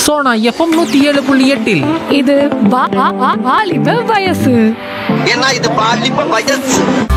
Sona FM நூத்தி ஏழு புள்ளி எட்டில் இது வா- வா- வா- வாலிப வயசு ஏன்னா இது பாலிப்ப வயசு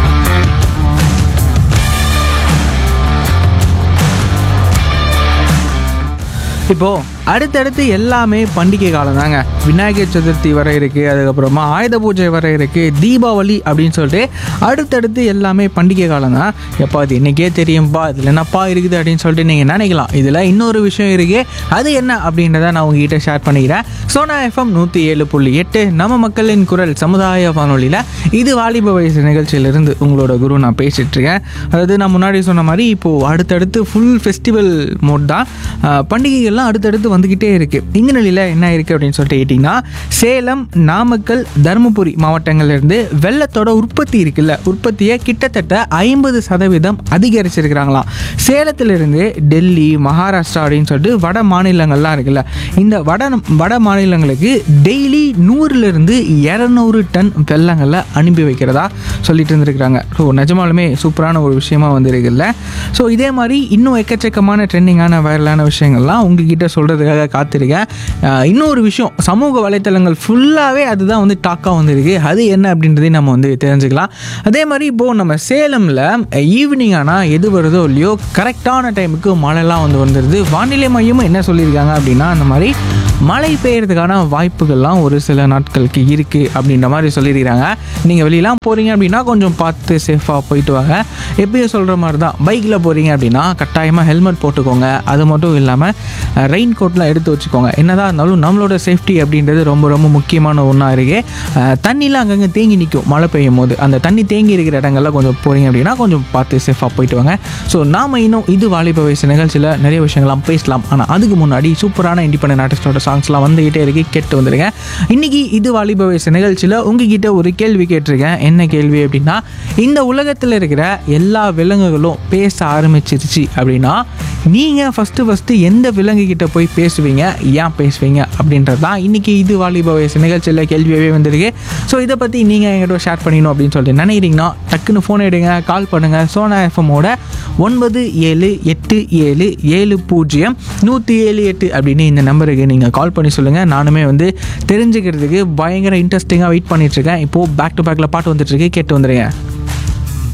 இப்போ அடுத்தடுத்து எல்லாமே பண்டிகை காலம் தாங்க விநாயகர் சதுர்த்தி வர இருக்கு அதுக்கப்புறமா ஆயுத பூஜை வர இருக்கு தீபாவளி அப்படின்னு சொல்லிட்டு அடுத்தடுத்து எல்லாமே பண்டிகை காலம் தான் எப்பா அது இன்னைக்கே தெரியும்பா இதில் என்னப்பா இருக்குது அப்படின்னு சொல்லிட்டு நீங்கள் நினைக்கலாம் இதில் இன்னொரு விஷயம் இருக்கு அது என்ன அப்படின்றத நான் உங்ககிட்ட ஷேர் பண்ணிக்கிறேன் சோனா எஃப்எம் நூற்றி ஏழு புள்ளி எட்டு நம்ம மக்களின் குரல் சமுதாய வானொலியில் இது வாலிப வயசு நிகழ்ச்சியிலிருந்து உங்களோட குரு நான் பேசிட்டு இருக்கேன் அதாவது நான் முன்னாடி சொன்ன மாதிரி இப்போது அடுத்தடுத்து ஃபுல் ஃபெஸ்டிவல் மோட் தான் ஆஹ் பண்டிகைகள்லாம் அடுத்தடுத்து வந்துக்கிட்டே இருக்குது இந்த நிலையில் என்ன இருக்குது அப்படின்னு சொல்லிட்டு கேட்டிங்கன்னா சேலம் நாமக்கல் தருமபுரி மாவட்டங்கள்லேருந்து வெள்ளத்தோட உற்பத்தி இருக்குல்ல உற்பத்தியை கிட்டத்தட்ட ஐம்பது சதவீதம் அதிகரிச்சிருக்கிறாங்களாம் சேலத்திலிருந்து டெல்லி மகாராஷ்டிரா அப்படின்னு சொல்லிட்டு வட மாநிலங்கள்லாம் இருக்குல்ல இந்த வட வட மாநிலங்களுக்கு டெய்லி நூறுலேருந்து இரநூறு டன் வெள்ளங்களை அனுப்பி வைக்கிறதா சொல்லிட்டு இருந்திருக்கிறாங்க ஸோ நிஜமாலுமே சூப்பரான ஒரு விஷயமா வந்திருக்குல்ல ஸோ இதே மாதிரி இன்னும் எக்கச்சக்கமான ட்ரெண்டிங்கான வைரலான விஷயங்கள்லாம் உங்ககிட்ட சொல்கிறதுக்காக காத்திருக்கேன் அஹ் இன்னொரு விஷயம் சமூக வலைத்தளங்கள் ஃபுல்லாகவே அதுதான் வந்து டாக்காக வந்திருக்கு அது என்ன அப்படின்றதையும் நம்ம வந்து தெரிஞ்சுக்கலாம் அதே மாதிரி இப்போது நம்ம சேலமில் ஈவினிங் ஆனால் எது வருதோ இல்லையோ கரெக்டான டைமுக்கு மழைலாம் வந்து வந்துடுது வானிலை மையமும் என்ன சொல்லியிருக்காங்க அப்படின்னா அந்த மாதிரி மழை பெய்யறதுக்கான வாய்ப்புகள்லாம் ஒரு சில நாட்களுக்கு இருக்குது அப்படின்ற மாதிரி சொல்லியிருக்கிறாங்க நீங்கள் வெளியெல்லாம் போகிறீங்க அப்படின்னா கொஞ்சம் பார்த்து சேஃபாக போயிட்டு வாங்க எப்பயும் சொல்கிற மாதிரி தான் பைக்கில் போகிறீங்க அப்படின்னா கட்டாயமாக ஹெல்மெட் போட்டுக்கோங்க அது மட்டும் இல்லாமல் ரெயின் கோட்லாம் எடுத்து வச்சுக்கோங்க என்னதான் இருந்தாலும் நம்மளோட சேஃப்டி அப்படின்றது ரொம்ப ரொம்ப முக்கியமான ஒன்றா இருக்கு அஹ் தண்ணிலாம் அங்கங்கே தேங்கி நிற்கும் மழை பெய்யும் போது அந்த தண்ணி தேங்கி இருக்கிற இடங்கள்ல கொஞ்சம் போகிறீங்க அப்படின்னா கொஞ்சம் பார்த்து சேஃபாக போயிட்டு வாங்க ஸோ நாம இன்னும் இது வாலிப வயசு நிகழ்ச்சியில் நிறைய விஷயங்கள்லாம் பேசலாம் ஆனால் அதுக்கு முன்னாடி சூப்பரான இண்டிபெண்டன்ட் ஆர்டிஸ்டோட சாங்ஸ்லாம் வந்துகிட்டே இருக்கு கேட்டு வந்துருங்க இன்னைக்கு இது வாலிப வயசு நிகழ்ச்சியில் உங்ககிட்ட ஒரு கேள்வி கேட்டிருக்கேன் என்ன கேள்வி அப்படின்னா இந்த உலகத்தில் இருக்கிற எல்லா விலங்குகளும் பேச ஆரம்பிச்சிருச்சு அப்படின்னா நீங்கள் ஃபஸ்ட்டு ஃபஸ்ட்டு எந்த விலங்கு கிட்ட போய் பேசுவீங்க ஏன் பேசுவீங்க அப்படின்றது தான் இன்றைக்கி இது வாலிப வயசு நிகழ்ச்சியில் கேள்வியாகவே வந்திருக்கு ஸோ இதை பற்றி நீங்கள் என்கிட்ட ஷேர் பண்ணிக்கணும் அப்படின்னு சொல்லிட்டு நினைக்கிறீங்கன்னா டக்குன்னு ஃபோன் எடுங்க கால் பண்ணுங்கள் சோனா எஃப்எம்மோட ஒன்பது ஏழு எட்டு ஏழு ஏழு பூஜ்ஜியம் நூற்றி ஏழு எட்டு அப்படின்னு இந்த நம்பருக்கு நீங்கள் கால் பண்ணி சொல்லுங்கள் நானுமே வந்து தெரிஞ்சுக்கிறதுக்கு பயங்கர இன்ட்ரெஸ்டிங்காக வெயிட் பண்ணிகிட்ருக்கேன் இப்போது பேக் டு பேக்கில் பாட்டு வந்துட்டுருக்கு கேட்டு வந்துடுங்க